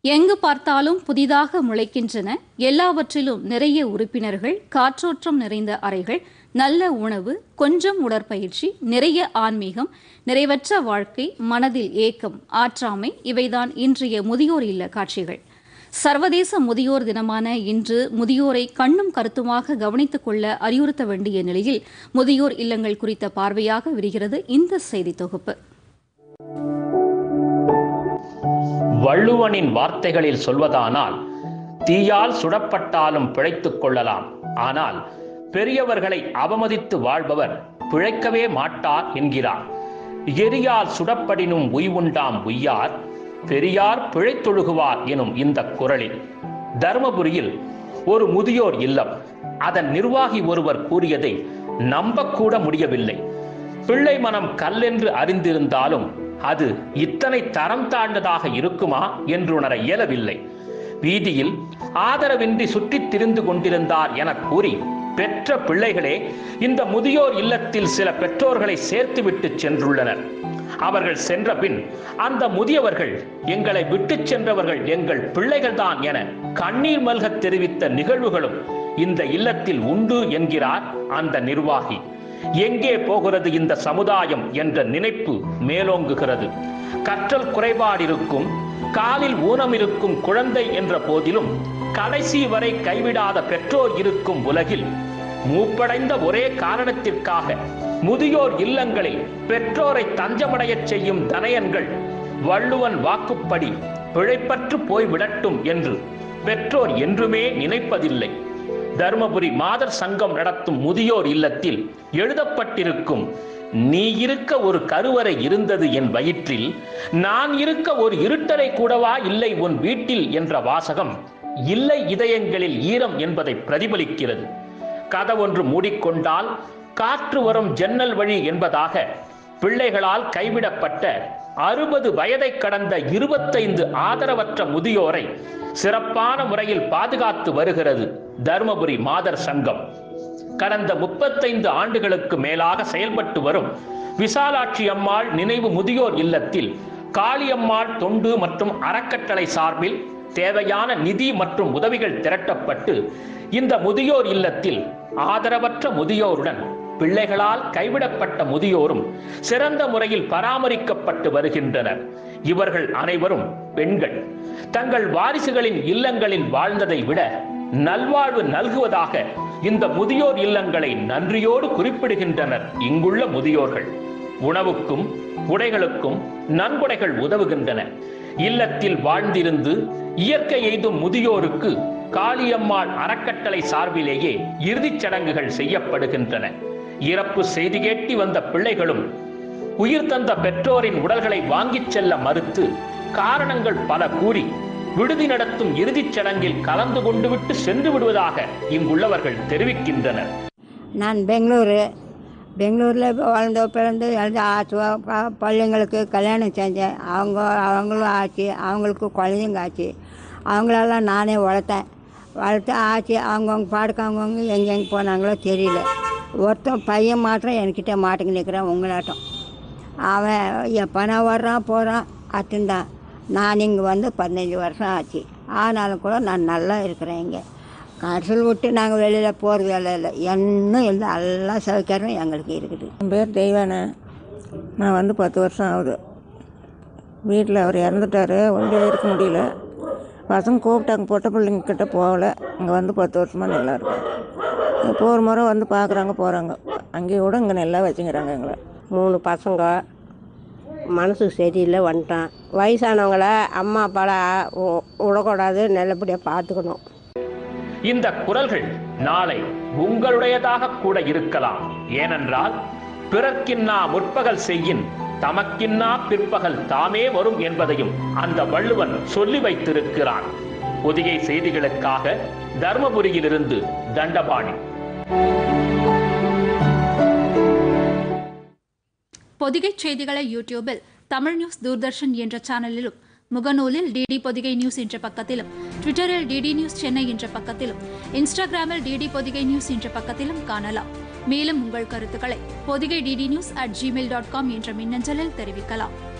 எங்கு பார்த்தாலும் புதிதாக முளைக்கின்றன எல்லாவற்றிலும் நிறைய உறுப்பினர்கள் காற்றோட்டம் நிறைந்த அறைகள் நல்ல உணவு கொஞ்சம் உடற்பயிற்சி நிறைய ஆன்மீகம் நிறைவற்ற வாழ்க்கை மனதில் ஏக்கம் ஆற்றாமை இவைதான் இன்றைய முதியோர் இல்ல காட்சிகள் சர்வதேச முதியோர் தினமான இன்று முதியோரை கண்ணும் கருத்துமாக கவனித்துக் கொள்ள அறிவுறுத்த வேண்டிய நிலையில் முதியோர் இல்லங்கள் குறித்த பார்வையாக விரிகிறது இந்த செய்தி தொகுப்பு வள்ளுவனின் வார்த்தைகளில் சொல்வதானால் தீயால் சுடப்பட்டாலும் பிழைத்துக் கொள்ளலாம் ஆனால் பெரியவர்களை அவமதித்து வாழ்பவர் பிழைக்கவே மாட்டார் என்கிறார் எரியால் சுடப்படினும் உய்வுண்டாம் உய்யார் பெரியார் பிழைத்தொழுகுவார் எனும் இந்த குரலில் தர்மபுரியில் ஒரு முதியோர் இல்லம் அதன் நிர்வாகி ஒருவர் கூறியதை நம்பக்கூட முடியவில்லை பிள்ளை மனம் கல்லென்று அறிந்திருந்தாலும் அது இத்தனை தரம் தாழ்ந்ததாக இருக்குமா என்று உணர இயலவில்லை வீதியில் ஆதரவின்றி சுற்றித் திரிந்து கொண்டிருந்தார் என கூறி பெற்ற பிள்ளைகளே இந்த முதியோர் இல்லத்தில் சில பெற்றோர்களை சேர்த்துவிட்டு சென்றுள்ளனர் அவர்கள் சென்ற பின் அந்த முதியவர்கள் எங்களை விட்டுச் சென்றவர்கள் எங்கள் பிள்ளைகள்தான் என கண்ணீர் மல்க தெரிவித்த நிகழ்வுகளும் இந்த இல்லத்தில் உண்டு என்கிறார் அந்த நிர்வாகி எங்கே போகிறது இந்த சமுதாயம் என்ற நினைப்பு மேலோங்குகிறது கற்றல் குறைபாடு இருக்கும் காலில் ஊனம் இருக்கும் குழந்தை என்ற போதிலும் கடைசி வரை கைவிடாத பெற்றோர் இருக்கும் உலகில் மூப்படைந்த ஒரே காரணத்திற்காக முதியோர் இல்லங்களில் பெற்றோரை தஞ்சமடையச் செய்யும் தனயன்கள் வள்ளுவன் வாக்குப்படி பிழைப்பற்று போய்விடட்டும் என்று பெற்றோர் என்றுமே நினைப்பதில்லை தருமபுரி மாதர் சங்கம் நடத்தும் முதியோர் இல்லத்தில் எழுதப்பட்டிருக்கும் நீ இருக்க ஒரு கருவறை இருந்தது என் வயிற்றில் நான் இருக்க ஒரு இருட்டறை கூடவா இல்லை உன் வீட்டில் என்ற வாசகம் இல்லை இதயங்களில் ஈரம் என்பதை பிரதிபலிக்கிறது கதவொன்று மூடிக்கொண்டால் காற்று வரும் ஜன்னல் வழி என்பதாக பிள்ளைகளால் கைவிடப்பட்ட அறுபது வயதை கடந்த இருபத்தைந்து ஆதரவற்ற முதியோரை சிறப்பான முறையில் பாதுகாத்து வருகிறது தருமபுரி மாதர் சங்கம் கடந்த முப்பத்தைந்து ஆண்டுகளுக்கு மேலாக செயல்பட்டு வரும் விசாலாட்சி அம்மாள் நினைவு முதியோர் இல்லத்தில் காளியம்மாள் தொண்டு மற்றும் அறக்கட்டளை சார்பில் தேவையான நிதி மற்றும் உதவிகள் திரட்டப்பட்டு இந்த முதியோர் இல்லத்தில் ஆதரவற்ற முதியோருடன் பிள்ளைகளால் கைவிடப்பட்ட முதியோரும் சிறந்த முறையில் பராமரிக்கப்பட்டு வருகின்றனர் இவர்கள் அனைவரும் பெண்கள் தங்கள் வாரிசுகளின் இல்லங்களில் வாழ்ந்ததை விட நல்வாழ்வு நல்குவதாக இந்த முதியோர் இல்லங்களை நன்றியோடு குறிப்பிடுகின்றனர் இங்குள்ள முதியோர்கள் உணவுக்கும் உடைகளுக்கும் நன்கொடைகள் உதவுகின்றன இல்லத்தில் வாழ்ந்திருந்து இயற்கை எய்தும் முதியோருக்கு காளியம்மாள் அறக்கட்டளை சார்பிலேயே இறுதிச் சடங்குகள் செய்யப்படுகின்றன இறப்பு செய்தி கேட்டி வந்த பிள்ளைகளும் உயிர் தந்த பெற்றோரின் உடல்களை வாங்கிச் செல்ல மறுத்து காரணங்கள் பல கூறி விடுதி நடத்தும் இறுதிச் சடங்கில் கலந்து கொண்டு விட்டு சென்று விடுவதாக இங்குள்ளவர்கள் தெரிவிக்கின்றனர் நான் பெங்களூரு பெங்களூரில் வளர்ந்து பிறந்து எழுந்து ஆச்சு ப- பிள்ளைங்களுக்கு கல்யாணம் செஞ்சேன் அவங்க அவங்களும் ஆச்சு அவங்களுக்கு குழந்தைங்க ஆச்சு அவங்களெல்லாம் நானே வளர்த்தேன் வளர்த்து ஆச்சு அவங்கவுங்க பாடுக்கு அவங்கவுங்க எங்கெங்கே போனாங்களோ தெரியல ஒருத்தன் பையன் மாத்திரம் என்கிட்ட மாட்டுக்கு நிற்கிறான் உங்களாட்டம் அவன் எப்போனா வர்றான் போகிறான் அத்துந்தான் நான் இங்கே வந்து பதினஞ்சு வருஷம் ஆச்சு ஆனாலும் கூட நான் நல்லா இருக்கிறேன் இங்கே கடைசியில் விட்டு நாங்கள் வெளியில் போகிறது வேலை இல்லை இன்னும் இல்லை எல்லா சௌகரியமும் எங்களுக்கு இருக்குது என் பேர் தெய்வானே நான் வந்து பத்து வருஷம் ஆகுது வீட்டில் அவர் இறந்துட்டார் ஒண்டியாக இருக்க முடியல பசங்க கூப்பிட்டாங்க பொட்ட பிள்ளைங்க கிட்ட போகல இங்கே வந்து பத்து வருஷமாக நல்லா இருக்கேன் இப்போ ஒரு முறை வந்து பார்க்குறாங்க போகிறாங்க அங்கேயே கூட இங்கே நல்லா வச்சுக்கிறாங்க எங்களை மூணு பசங்க மனசு சரியில்லை வந்துட்டான் வயசானவங்கள அம்மா அப்பாவை உ- விடக்கூடாது நல்லபடியாக பார்த்துக்கணும் இந்த குரல்கள் நாளை உங்களுடையதாக கூட இருக்கலாம் ஏனென்றால் பிறர்க்கின்னா முற்பகல் செய்யின் தமக்கின்னா பிற்பகல் தாமே வரும் என்பதையும் அந்த வள்ளுவன் சொல்லி வைத்திருக்கிறான் புதிய செய்திகளுக்காக தர்மபுரியிலிருந்து தண்டபாணி பொதிகை செய்திகளை யூடியூபில் தமிழ் நியூஸ் தூர்தர்ஷன் என்ற சேனலிலும் முகநூலில் டிடி பொதிகை நியூஸ் என்ற பக்கத்திலும் ட்விட்டரில் டிடி நியூஸ் சென்னை என்ற பக்கத்திலும் இன்ஸ்டாகிராமில் டிடி பொதிகை நியூஸ் என்ற பக்கத்திலும் காணலாம் மேலும் உங்கள் கருத்துக்களை Podhigai DD news at Gmail dot com என்ற மின்னஞ்சலில் தெரிவிக்கலாம்